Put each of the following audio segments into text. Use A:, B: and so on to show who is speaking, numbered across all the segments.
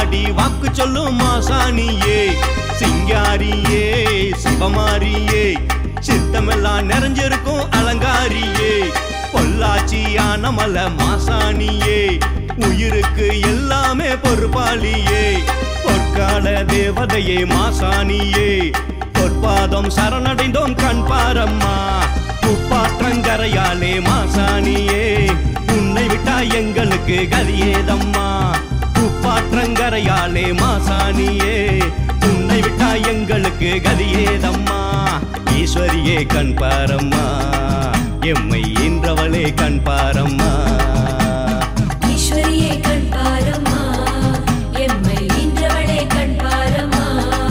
A: மருளாடி வாக்கு சொல்லும் மாசாணியே சிங்காரியே சிவமாரியே சித்தமெல்லாம் நிறைஞ்சிருக்கும் அலங்காரியே பொள்ளாச்சி ஆனமல மாசாணியே உயிருக்கு எல்லாமே பொறுப்பாளியே பொற்கால தேவதையே மாசாணியே பொற்பாதம் சரணடைந்தோம் கண் பாரம்மா உப்பாற்றங்கரையாலே மாசாணியே உன்னை விட்டா எங்களுக்கு கதியேதம்மா உப்பாற்றங்கரையாலே மாசாணியே உன்னை விட்டா எங்களுக்கு கதியேதம்மா ஈஸ்வரியே கண் பாரம்மா எம்மை ஈன்றவளே கண் பாரம்மா
B: ஈஸ்வரியே கண் பாரம்மா எம்மை ஈன்றவளே கண் பாரம்மா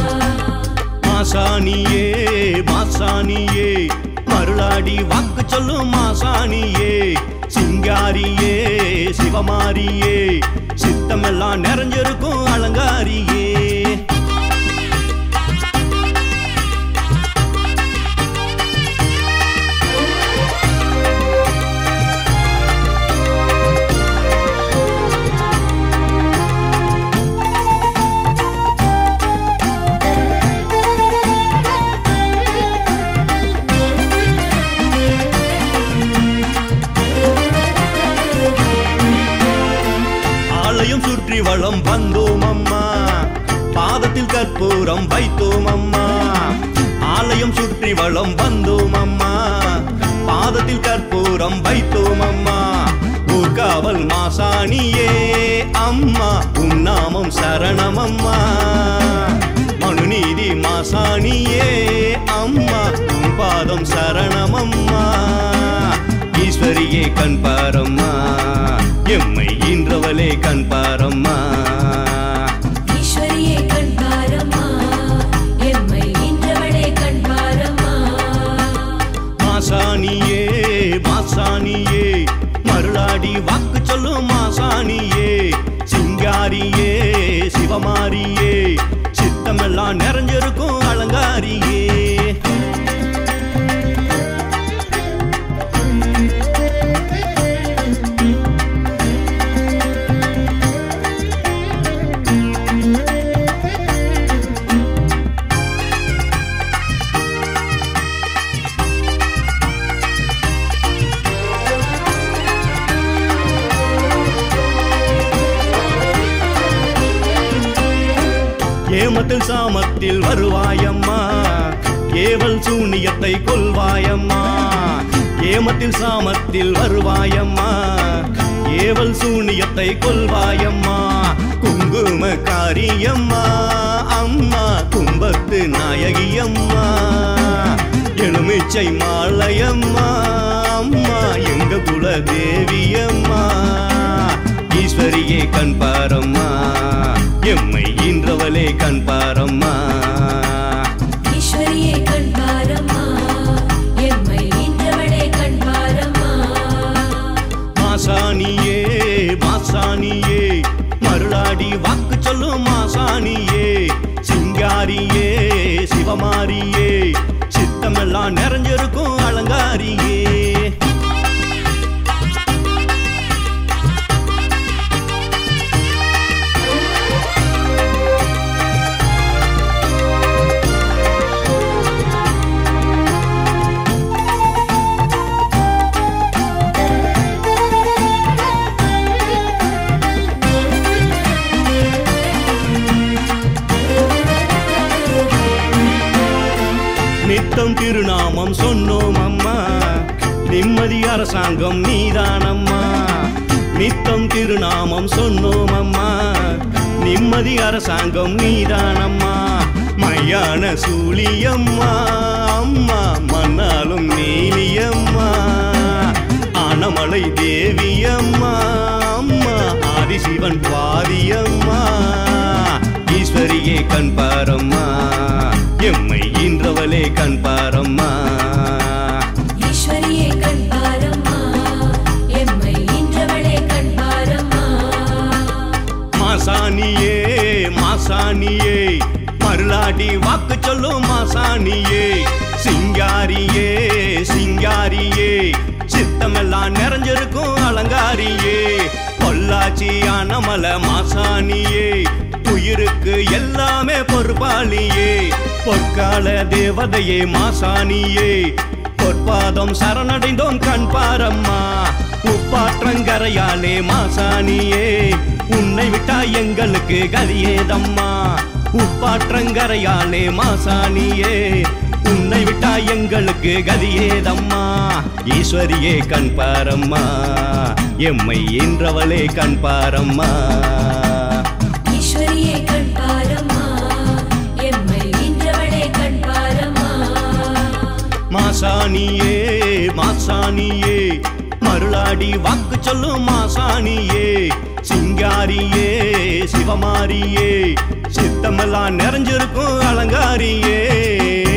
A: மாசாணியே மாசாணியே மருளாடி வாக்கு சொல்லும் மாசாணியே சிங்காரியே சிவமாரியே சித்தமெல்லாம் நிறைஞ்சிருக்கும் அலங்காரியே ஆலயம் சுற்றி வளம் வந்தோம் அம்மா பாதத்தில் கற்பூரம் வைத்தோம் அம்மா ஆலயம் சுற்றி வளம் வந்தோம் அம்மா பாதத்தில் கற்பூரம் வைத்தோம் அம்மா ஊர்காவல் மாசாணியே அம்மா உன் நாமம் சரணம் அம்மா மனுநீதி மாசாணியே அம்மா உன் பாதம் சரணம் அம்மா ஈஸ்வரியே கண் பாரம்மா எம்மை ஈன்றவளே கண் பாரம்மா
B: ஈஸ்வரியே கண் பாரம்மா எம்மை ஈன்றவளே கண் பாரம்மா
A: மாசாணியே மாசாணியே மருளாடி வாக்கு சொல்லும் மாசாணியே சிங்காரியே சிவமாரியே சித்தமெல்லாம் நிறைஞ்சிருக்கும் அலங்காரியே ஏமத்தில் சாமத்தில் வருவாயம்மா ஏவல் சூனியத்தை கொல்வாயம்மா ஏமத்தில் சாமத்தில் வருவாயம்மா ஏவல் சூனியத்தை கொல்வாயம்மா குங்கும காரியம்மா அம்மா கும்பத்து நாயகியம்மா எலுமிச்சை மாலையம்மா அம்மா எங்க குல தேவியம்மா ஈஸ்வரியே கண் பாரம்மா எம்மை ஈன்றவளே கண் பாரம்மா
B: ஈஸ்வரியே கண் பாரம்மா எம்மை ஈன்றவளே கண் பாரம்மா
A: மாசாணியே மாசாணியே மருளாடி வாக்கு சொல்லும் மாசாணியே சிங்காரியே சிவமாரியே சித்தமெல்லாம் நிறைஞ்சிருக்கும் அலங்காரியே நித்தம் திருநாமம் சொன்னோம் அம்மா நிம்மதி அரசாங்கம் நீதானம்மா நித்தம் திருநாமம் சொன்னோம் அம்மா நிம்மதி அரசாங்கம் நீதானம்மா மையான சூழியம்மா அம்மா மன்னாலும் நீலியம்மா ஆனமலை தேவியம்மா அம்மா ஆதிசிவன் பாதியம்மா ஈஸ்வரியே கண் பாரம்மா எம்மை ஈன்றவளே கண் பாரம்மா
B: ஈஸ்வரியே கண் பாரம்மா எம்மை ஈன்றவளே கண் பாரம்மா
A: மாசாணியே மாசாணியே மருளாடி வாக்கு சொல்லும் மாசாணியே சிங்காரியே சிங்காரியே சித்தமெல்லாம் நிறைஞ்சிருக்கும் அலங்காரியே பொள்ளாச்சி அனமல மாசாணியே உயிருக்கு எல்லாமே பொறுப்பாளியே பொற்கால தேவதையே மாசாணியே பொற்பாதம் சரணடைந்தோம் கண் பாரம்மா உப்பாற்றங்கரையாலே மாசாணியே உன்னை விட்டா எங்களுக்கு கதியேதம்மா உப்பாற்றங்கரையாலே மாசாணியே உன்னை விட்டா எங்களுக்கு கதியேதம்மா ஈஸ்வரியே கண் பாரம்மா எம்மை ஈன்றவளே கண் பாரம்மா
B: ஈஸ்வரியே கண் பாரம்மா எம்மை ஈன்றவளே கண் பாரம்மா
A: மாசாணியே மாசாணியே மருளாடி வாக்கு சொல்லும் மாசாணியே சிங்காரியே சிவமாரியே சித்தமெல்லாம் நிறைஞ்சிருக்கும் அலங்காரியே